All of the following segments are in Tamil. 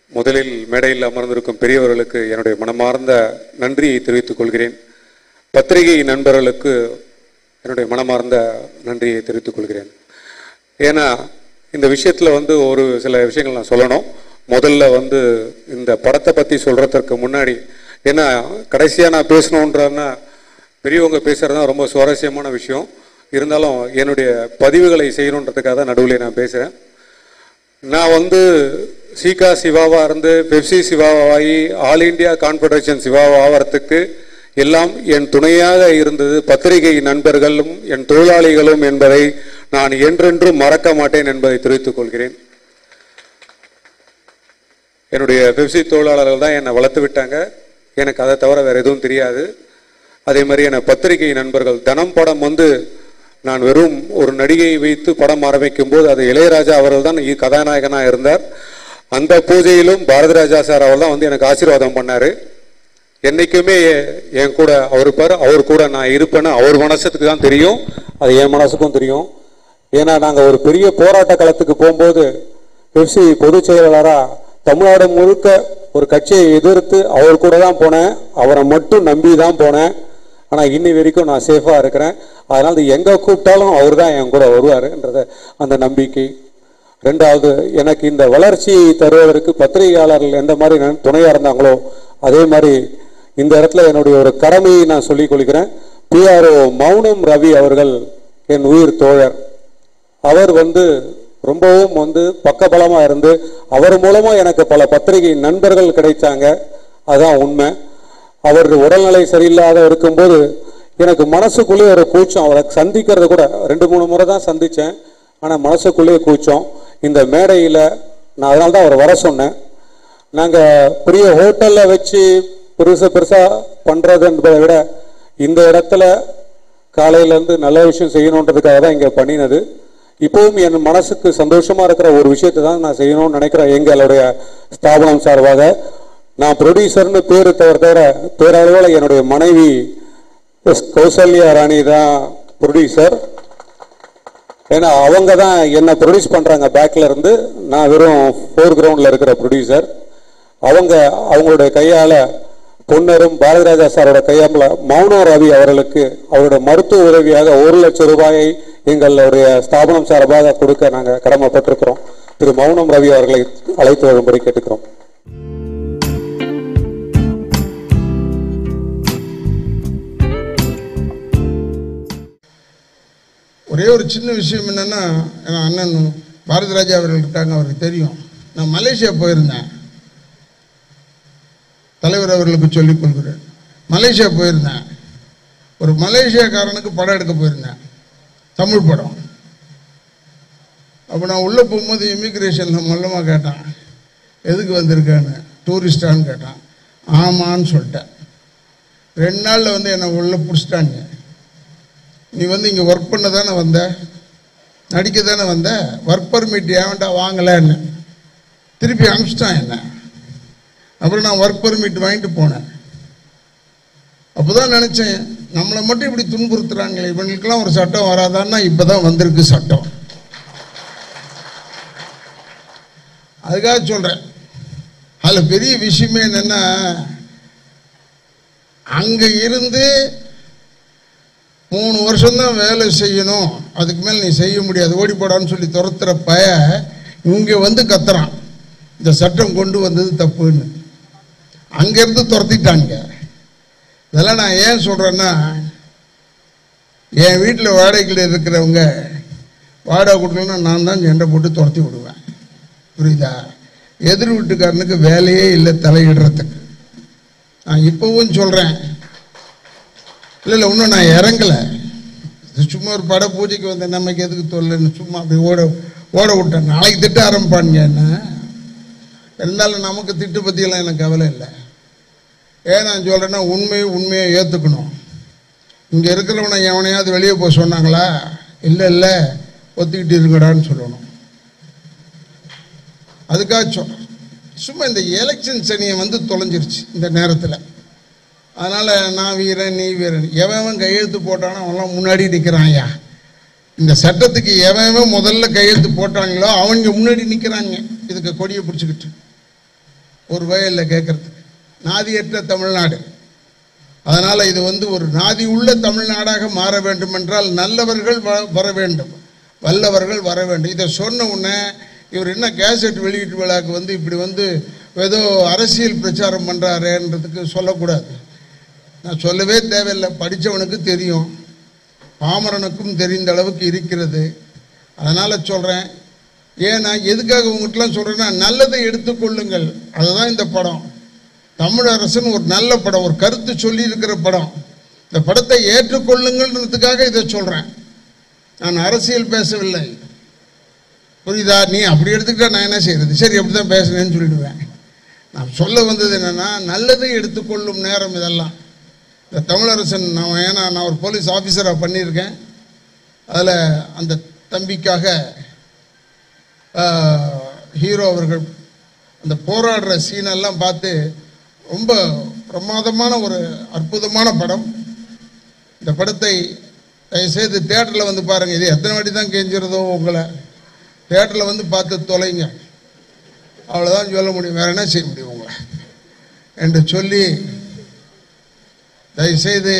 முதலில் மேடையில் அமர்ந்திருக்கும் பெரியவர்களுக்கு என்னுடைய மனமார்ந்த நன்றியை தெரிவித்துக் கொள்கிறேன் பத்திரிகை நண்பர்களுக்கு என்னுடைய மனமார்ந்த நன்றியை தெரிவித்துக் கொள்கிறேன் ஏன்னா இந்த விஷயத்தில் வந்து ஒரு சில விஷயங்கள் நான் சொல்லணும் முதல்ல வந்து இந்த படத்தை பற்றி சொல்கிறதுக்கு முன்னாடி ஏன்னா கடைசியாக நான் பேசணுன்றன்னா பெரியவங்க பேசுகிறது தான் ரொம்ப சுவாரஸ்யமான விஷயம் இருந்தாலும் என்னுடைய பதிவுகளை செய்யணுன்றதுக்காக தான் நடுவில் நான் பேசுகிறேன் நான் வந்து சீகா சிவாவா இருந்து பெப்சி சிவாவாகி ஆல் இந்தியா கான்ஃபெடரேஷன் சிவாவா ஆவறதுக்கு எல்லாம் என் துணையாக இருந்தது பத்திரிகை நண்பர்களும் என் தொழிலாளிகளும் என்பதை நான் என்றென்றும் மறக்க மாட்டேன் என்பதை தெரிவித்துக் கொள்கிறேன் என்னுடைய பெப்சி தொழிலாளர்கள் தான் என்னை வளர்த்து விட்டாங்க எனக்கு அதை தவிர வேற எதுவும் தெரியாது அதே மாதிரி என பத்திரிகை நண்பர்கள் தனம் படம் வந்து நான் வெறும் ஒரு நடிகையை வைத்து படம் ஆரம்பிக்கும் போது அது இளையராஜா அவர்கள் தான் கதாநாயகனாக இருந்தார் அந்த பூஜையிலும் பாரதி ராஜா சார் அவர் தான் வந்து எனக்கு ஆசீர்வாதம் பண்ணாரு என்னைக்குமே என் கூட அவர் இருப்பார் அவர் கூட நான் இருப்பேன்னு அவர் மனசுக்கு தான் தெரியும் அது என் மனசுக்கும் தெரியும் ஏன்னா நாங்கள் ஒரு பெரிய போராட்ட களத்துக்கு போகும்போது எஃப்சி பொதுச் செயலாளராக தமிழ்நாடு முழுக்க ஒரு கட்சியை எதிர்த்து அவர் கூட தான் போனேன் அவரை மட்டும் நம்பி தான் போனேன் ஆனால் இன்னி வரைக்கும் நான் சேஃபாக இருக்கிறேன் அதனால் இது எங்கே கூப்பிட்டாலும் அவர் தான் என் கூட வருவாருன்றத அந்த நம்பிக்கை ரெண்டாவது எனக்கு இந்த வளர்ச்சியை தருவதற்கு பத்திரிகையாளர்கள் எந்த மாதிரி நான் துணையாக இருந்தாங்களோ அதே மாதிரி இந்த இடத்துல என்னுடைய ஒரு கடமையை நான் சொல்லிக் கொள்கிறேன் பிஆர்ஓ மௌனம் ரவி அவர்கள் என் உயிர் தோழர் அவர் வந்து ரொம்பவும் வந்து பக்கபலமாக இருந்து அவர் மூலமாக எனக்கு பல பத்திரிகை நண்பர்கள் கிடைச்சாங்க அதுதான் உண்மை அவர் உடல்நிலை சரியில்லாத இருக்கும்போது எனக்கு மனசுக்குள்ளே ஒரு கூச்சம் அவரை சந்திக்கிறது கூட ரெண்டு மூணு முறை தான் சந்தித்தேன் ஆனால் மனசுக்குள்ளேயே கூச்சம் இந்த மேடையில் நான் அதனால தான் அவர் வர சொன்னேன் நாங்கள் பெரிய ஹோட்டலில் வச்சு பெருசு பெருசாக பண்ணுறது என்பதை விட இந்த இடத்துல காலையிலேருந்து நல்ல விஷயம் செய்யணுன்றதுக்காக தான் இங்கே பண்ணினது இப்போவும் என் மனசுக்கு சந்தோஷமாக இருக்கிற ஒரு விஷயத்தை தான் நான் செய்யணும்னு நினைக்கிறேன் எங்களுடைய ஸ்தாபனம் சார்பாக நான் ப்ரொடியூசர்னு பேர் தவிர தவிர பேரளவில் என்னுடைய மனைவி எஸ் கௌசல்யா ராணி தான் ப்ரொடியூசர் ஏன்னா அவங்க தான் என்னை ப்ரொடியூஸ் பண்ணுறாங்க பேக்கில் இருந்து நான் வெறும் ஃபோர் கிரவுண்டில் இருக்கிற ப்ரொடியூசர் அவங்க அவங்களுடைய கையால் பொன்னரும் பாரதிராஜா சாரோட கையால் மௌன ரவி அவர்களுக்கு அவருடைய மருத்துவ உதவியாக ஒரு லட்சம் ரூபாயை எங்களுடைய ஸ்தாபனம் சார்பாக கொடுக்க நாங்கள் கடமைப்பட்டிருக்கிறோம் திரு மௌனம் ரவி அவர்களை அழைத்து வரும்படி கேட்டுக்கிறோம் ஒரே ஒரு சின்ன விஷயம் என்னென்னா என் அண்ணன் பாரதி ராஜா அவர்கள் இருக்காங்க அவருக்கு தெரியும் நான் மலேசியா போயிருந்தேன் தலைவர் அவர்களுக்கு சொல்லிக் கொள்கிறேன் மலேசியா போயிருந்தேன் ஒரு மலேசியாக்காரனுக்கு படம் எடுக்க போயிருந்தேன் தமிழ் படம் அப்போ நான் உள்ளே போகும்போது இமிக்ரேஷனில் மொல்லமாக கேட்டான் எதுக்கு வந்திருக்கேன்னு டூரிஸ்டான்னு கேட்டான் ஆமான்னு சொல்லிட்டேன் ரெண்டு நாளில் வந்து என்னை உள்ளே பிடிச்சிட்டாங்க நீ வந்து இங்கே ஒர்க் பண்ண தானே வந்த நடிக்க தானே வந்த ஒர்க் பர்மிட் ஏன்டா வாங்கலைன்னு திருப்பி அனுப்பிச்சிட்டான் என்ன அப்புறம் நான் ஒர்க் பர்மிட் வாங்கிட்டு போனேன் அப்போ தான் நினச்சேன் நம்மளை மட்டும் இப்படி துன்புறுத்துறாங்களே இவங்களுக்கெல்லாம் ஒரு சட்டம் வராதான்னா இப்போ தான் வந்திருக்கு சட்டம் அதுக்காக சொல்கிறேன் அதில் பெரிய விஷயமே என்னென்னா அங்கே இருந்து மூணு வருஷம்தான் வேலை செய்யணும் அதுக்கு மேலே நீ செய்ய முடியாது ஓடி போடான்னு சொல்லி துரத்துற பய இங்கே வந்து கத்துறான் இந்த சட்டம் கொண்டு வந்தது தப்புன்னு அங்கேருந்து துரத்திட்டாங்க இதெல்லாம் நான் ஏன் சொல்கிறேன்னா என் வீட்டில் வாடகையில் இருக்கிறவங்க வாடகை கொடுக்கலன்னா நான் தான் சண்டை போட்டு துரத்தி விடுவேன் புரியுதா எதிர் வீட்டுக்காரனுக்கு வேலையே இல்லை தலையிடுறதுக்கு நான் இப்போவும் சொல்கிறேன் இல்லை இல்லை இன்னும் நான் இறங்கலை சும்மா ஒரு பட பூஜைக்கு வந்தேன் நமக்கு எதுக்கு தொல்லைன்னு சும்மா அப்படி ஓட ஓட விட்டேன் நாளைக்கு திட்ட ஆரம்பிப்பானுங்க என்ன இருந்தாலும் நமக்கு திட்டு பற்றியெல்லாம் எனக்கு கவலை இல்லை ஏன் நான் சொல்கிறேன்னா உண்மையை உண்மையை ஏற்றுக்கணும் இங்கே இருக்கிறவனை எவனையாவது வெளியே போக சொன்னாங்களா இல்லை இல்லை ஒத்துக்கிட்டு இருக்கடான்னு சொல்லணும் அதுக்காக சொல்கிறேன் சும்மா இந்த எலெக்ஷன் சனியை வந்து தொலைஞ்சிருச்சு இந்த நேரத்தில் அதனால் நான் வீரன் நீ வீரன் எவன் கையெழுத்து போட்டானோ அவன்லாம் முன்னாடி நிற்கிறான் ஐயா இந்த சட்டத்துக்கு எவன் முதல்ல கையெழுத்து போட்டாங்களோ அவங்க முன்னாடி நிற்கிறாங்க இதுக்கு கொடியை பிடிச்சிக்கிட்டு ஒரு வயலில் கேட்கறதுக்கு நாதியற்ற தமிழ்நாடு அதனால் இது வந்து ஒரு நாதி உள்ள தமிழ்நாடாக மாற வேண்டும் என்றால் நல்லவர்கள் வ- வர வேண்டும் வல்லவர்கள் வர வேண்டும் இதை சொன்ன உடனே இவர் என்ன கேசட் வெளியீட்டு விழாக்கு வந்து இப்படி வந்து ஏதோ அரசியல் பிரச்சாரம் பண்ணுறாருன்றதுக்கு சொல்லக்கூடாது நான் சொல்லவே தேவையில்லை படித்தவனுக்கு தெரியும் பாமரனுக்கும் தெரிந்த அளவுக்கு இருக்கிறது அதனால் சொல்கிறேன் ஏன்னா எதுக்காக உங்கள்கிட்டலாம் சொல்கிறேன்னா நல்லதை எடுத்துக்கொள்ளுங்கள் அதுதான் இந்த படம் தமிழ் அரசுன்னு ஒரு நல்ல படம் ஒரு கருத்து சொல்லி இருக்கிற படம் இந்த படத்தை ஏற்றுக்கொள்ளுங்கள்ன்றதுக்காக இதை சொல்கிறேன் நான் அரசியல் பேசவில்லை புரியுதா நீ அப்படி எடுத்துக்கிட்டா நான் என்ன செய்யறது சரி அப்படி தான் பேசுறேன்னு சொல்லிடுவேன் நான் சொல்ல வந்தது என்னன்னா நல்லதை எடுத்துக்கொள்ளும் நேரம் இதெல்லாம் இந்த தமிழரசன் நான் ஏன்னா நான் ஒரு போலீஸ் ஆஃபீஸராக பண்ணியிருக்கேன் அதில் அந்த தம்பிக்காக ஹீரோ அவர்கள் அந்த போராடுற சீனெல்லாம் பார்த்து ரொம்ப பிரமாதமான ஒரு அற்புதமான படம் இந்த படத்தை தயவுசெய்து தேட்டரில் வந்து பாருங்கள் இது எத்தனை வாட்டி தான் கெஞ்சிருதோ உங்களை தேட்டரில் வந்து பார்த்து தொலைங்க அவ்வளோதான் சொல்ல முடியும் வேற என்ன செய்ய முடியும் உங்களை என்று சொல்லி தயவுசெய்து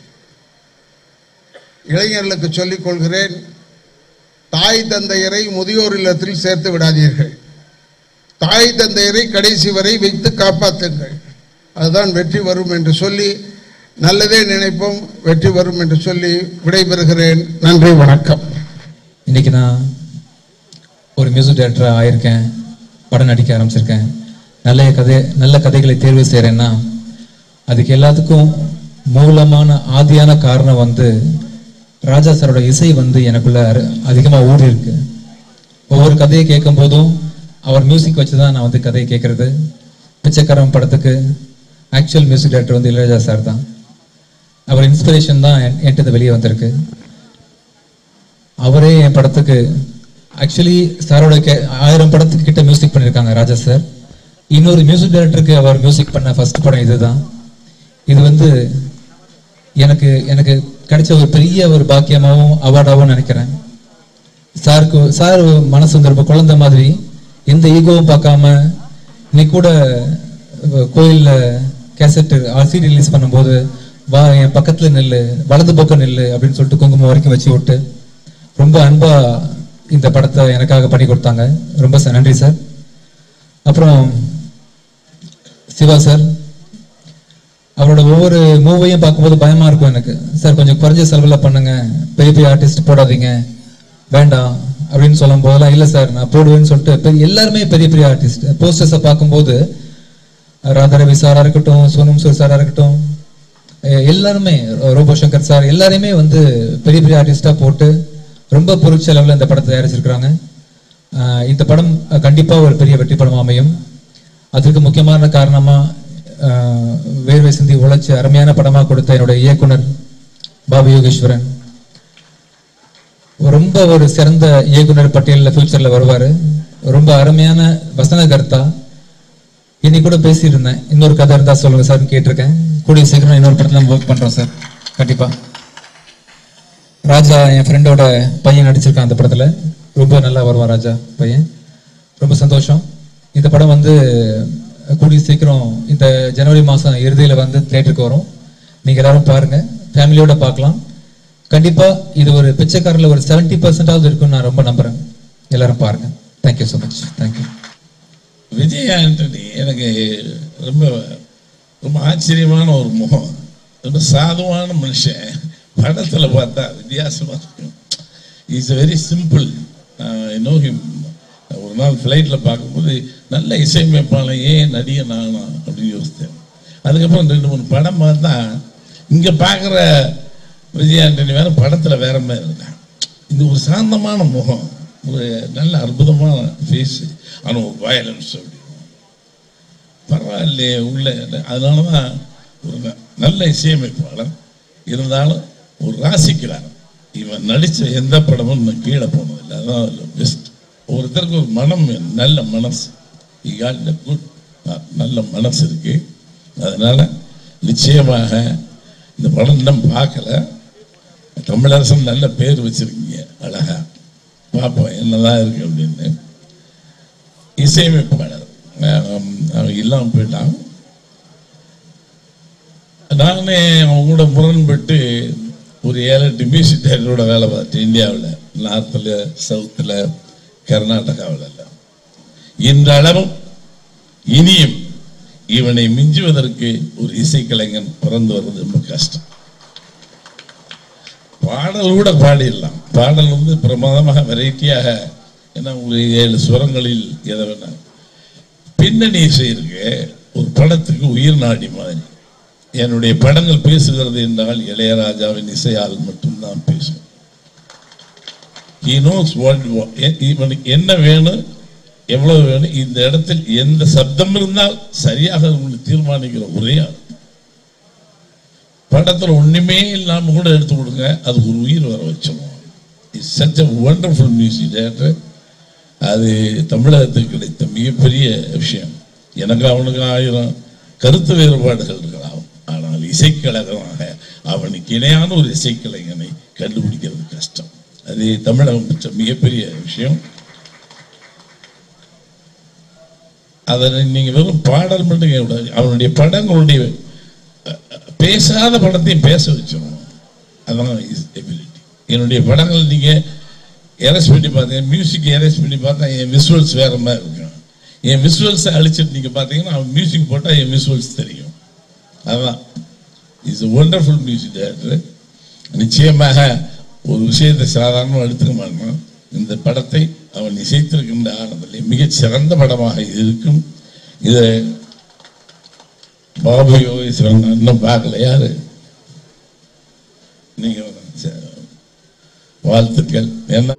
இளைஞர்களுக்கு சொல்லிக் கொள்கிறேன் தாய் தந்தையரை முதியோர் இல்லத்தில் சேர்த்து விடாதீர்கள் தாய் தந்தையரை கடைசி வரை வைத்து காப்பாற்றுங்கள் அதுதான் வெற்றி வரும் என்று சொல்லி நல்லதே நினைப்போம் வெற்றி வரும் என்று சொல்லி விடைபெறுகிறேன் நன்றி வணக்கம் இன்னைக்கு நான் ஒரு மியூசிக் டைரக்டராக ஆயிருக்கேன் படம் நடிக்க ஆரம்பிச்சிருக்கேன் நல்ல கதை நல்ல கதைகளை தேர்வு செய்கிறேன்னா அதுக்கு எல்லாத்துக்கும் மூலமான ஆதியான காரணம் வந்து ராஜா சாரோட இசை வந்து எனக்குள்ள அதிகமாக ஊறி இருக்கு ஒவ்வொரு கதையை கேட்கும் போதும் அவர் மியூசிக் வச்சு தான் நான் வந்து கதையை கேட்கறது பிச்சைக்காரன் படத்துக்கு ஆக்சுவல் மியூசிக் டைரக்டர் வந்து இளையராஜா சார் தான் அவர் இன்ஸ்பிரேஷன் தான் என்- என்கிட்ட வெளியே வந்திருக்கு அவரே என் படத்துக்கு ஆக்சுவலி சாரோட கே ஆயிரம் படத்துக்கு கிட்ட மியூசிக் பண்ணியிருக்காங்க ராஜா சார் இன்னொரு மியூசிக் டைரக்டருக்கு அவர் மியூசிக் பண்ண ஃபர்ஸ்ட் படம் இதுதான் இது வந்து எனக்கு எனக்கு கிடைச்ச ஒரு பெரிய ஒரு பாக்கியமாகவும் அவார்டாகவும் நினைக்கிறேன் சாருக்கு சார் மனசு வந்து ரொம்ப குழந்தை மாதிரி எந்த ஈகோவும் பார்க்காம இன்னைக்கு கூட அஹ், கோயில்ல கேசட் சிடி ரிலீஸ் பண்ணும்போது வா என் பக்கத்துல நில்லு வலது பக்கம் நில்லு அப்படின்னு சொல்லிட்டு குங்குமம் வரைக்கும் வச்சு விட்டு ரொம்ப அன்பா இந்த படத்தை எனக்காக பண்ணி கொடுத்தாங்க ரொம்ப ச- நன்றி சார் அப்புறம் சிவா சார் அவரோட ஒவ்வொரு மூவையும் பார்க்கும்போது பயமா இருக்கும் எனக்கு சார் கொஞ்சம் குறைஞ்ச செலவுல பண்ணுங்க பெரிய பெரிய ஆர்டிஸ்ட் போடாதீங்க வேண்டாம் அப்படின்னு சொல்லும் போதெல்லாம் இல்லை சார் நான் போடுவேன்னு சொல்லிட்டு பெரிய- எல்லாருமே பெரிய பெரிய ஆர்டிஸ்ட் போஸ்டர்ஸை பார்க்கும்போது ராதாரவி சாரா இருக்கட்டும் சோனம் சூர் சாரா இருக்கட்டும் எ- எல்லாருமே ரோபோ சங்கர் சார் எல்லாரையுமே வந்து பெரிய பெரிய ஆர்டிஸ்டா போட்டு ரொம்ப பொருட்செலவில் இந்த படத்தை தயாரிச்சிருக்கிறாங்க ஆஹ் இந்த படம் அஹ், கண்டிப்பா ஒரு பெரிய வெற்றி படம் அமையும் அதுக்கு முக்கியமான காரணமா ஆஹ், வேர்வை சிந்தி உழைச்சு அருமையான படமா கொடுத்த என்னுடைய இயக்குனர் பாபு யோகேஸ்வரன் ரொம்ப ஒரு சிறந்த இயக்குனர் பட்டியலில் ஃபியூச்சர்ல வருவாரு ரொம்ப அருமையான வசனகர்த்தா இன்னைக்கு கூட பேசியிருந்தேன் இன்னொரு கதை இருந்தா சொல்லுங்க சார் கேட்டிருக்கேன் கூடிய சீக்கிரம் இன்னொரு படத்துல ஒர்க் பண்றோம் சார் கண்டிப்பா ராஜா என் ஃப்ரெண்டோட பையன் நடிச்சிருக்கான் அந்த படத்துல ரொம்ப நல்லா வருவான் ராஜா பையன் ரொம்ப சந்தோஷம் இந்த படம் வந்து கூடிய சீக்கிரம் இந்த ஜனவரி மாசம் இறுதியில வந்து தியேட்டருக்கு வரும் நீங்க எல்லாரும் பாருங்க ஃபேமிலியோட பார்க்கலாம் கண்டிப்பா இது ஒரு பிச்சைக்காரில் ஒரு செவன்டி பர்சன்டாவது இருக்கும்னு நான் ரொம்ப நம்புறேன் எல்லாரும் பாருங்க thank you so much thank you Vijay Antony எனக்கு ரொம்ப ரொம்ப ஆச்சரியமான ஒரு முகம் ரொம்ப சாதுவான மனுஷன் படத்தில் பார்த்தா வித்தியாசமாக இருக்கும் is very simple no him ஒரு நாள் ஃப்ளைட்டில் பார்க்கும்போது நல்ல இசையமைப்பாளன் ஏன் நடிகன் ஆகணும் அப்படின்னு யோசித்தேன் அதுக்கப்புறம் ரெண்டு மூணு படம் பார்த்தா இங்கே பார்க்குற விஜய் ஆண்டனி வேற படத்தில் வேற மாதிரி இருக்கான் இது ஒரு சாந்தமான முகம் ஒரு நல்ல அற்புதமான ஃபேஸ் ஆனால் ஒரு வயலன்ஸ் அப்படி பரவாயில்லையே உள்ள அதனால தான் ஒரு ந- நல்ல இசையமைப்பாளர் இருந்தாலும் ஒரு ராசிக்கிறார் இவன் நடித்த எந்த படமும் நான் கீழே போனதில்லை அதான் பெஸ்ட் ஒருத்தருக்கு ஒரு மனம் வேணும், நல்ல மனசு ஈகால் குட் நல்ல மனசு இருக்கு அதனால நிச்சயமாக இந்த படம் இன்னும் பார்க்கல தமிழரசன் நல்ல பேர் வச்சிருக்கீங்க அழகா பார்ப்போம் என்னதான் இருக்கு அப்படின்னு இசையமைப்பாளர் ஆம், அவன் இல்லாமல் போயிட்டான் நானே அவன் கூட முரண்பட்டு ஒரு ஏழு எட்டு மியூசிக் டைரக்டரோட வேலை பார்த்தேன் இந்தியாவில் நார்த்தில் சவுத்தில் கர்நாடகாவில் எல்லாம் இன்றளவும் இனியும் இவனை மிஞ்சுவதற்கு ஒரு இசைக்கலைஞன் பிறந்து வர்றது ரொம்ப கஷ்டம் பாடல் கூட பாடிடலாம் பாடல் வந்து பிரமாதமாக வெரைட்டியாக ஏன்னா உங்களுக்கு ஏழு சுரங்களில் எதை வேணா பின்னணி இசை இருக்கு ஒரு படத்துக்கு உயிர் நாடி மாதிரி என்னுடைய படங்கள் பேசுகிறது என்றால் இளையராஜாவின் இசையால் மட்டும்தான் பேசும் he knows what இவனுக்கு என்ன வேணும் எவ்வளவு வேணும் இந்த இடத்தில் எந்த சப்தம் இருந்தால் சரியாக உங்களுக்கு தீர்மானிக்கிற ஒரே ஆள் படத்துல ஒண்ணுமே இல்லாம கூட எடுத்து கொடுங்க அது ஒரு உயிர் வர வச்சிருவோம் it's such a wonderful music director அது தமிழகத்துக்கு கிடைத்த மிகப்பெரிய விஷயம் எனக்கு அவனுக்கு ஆயிரம் கருத்து வேறுபாடுகள் இருக்கலாம் ஆனால் இசைக்கழகமாக அவனுக்கு இணையான ஒரு இசைக்கலைஞனை கண்டுபிடிக்கிறது கஷ்டம் அது தமிழகம் பெற்ற மிகப்பெரிய விஷயம் அதை நீங்க வெறும் பாடல் மட்டும் கேட்கக்கூடாது அவனுடைய படங்களுடைய அஹ், பேசாத படத்தையும் பேச வச்சிடணும் அதான் எபிலிட்டி என்னுடைய படங்கள் நீங்க எரேஸ் பண்ணி பார்த்தீங்க மியூசிக் எரேஸ் பண்ணி பார்த்தா என் விசுவல்ஸ் வேற மாதிரி இருக்கும் என் விசுவல்ஸை அழிச்சிட்டு நீங்க பார்த்தீங்கன்னா அவன் மியூசிக் போட்டால் என் விசுவல்ஸ் தெரியும் அதான் இஸ் ஒண்டர்ஃபுல் மியூசிக் டைரக்டர் நிச்சயமாக ஒரு விஷயத்தை சாதாரணமாக எடுத்துக்க மாட்டான் இந்த படத்தை அவன் இசைத்திருக்கின்ற ஆனதிலே மிகச் சிறந்த படமாக இது இருக்கும் இதை பாபு யோகேஸ்வரன் இன்னும் பார்க்கல யாரு நீங்க சரி. வாழ்த்துக்கள் என்ன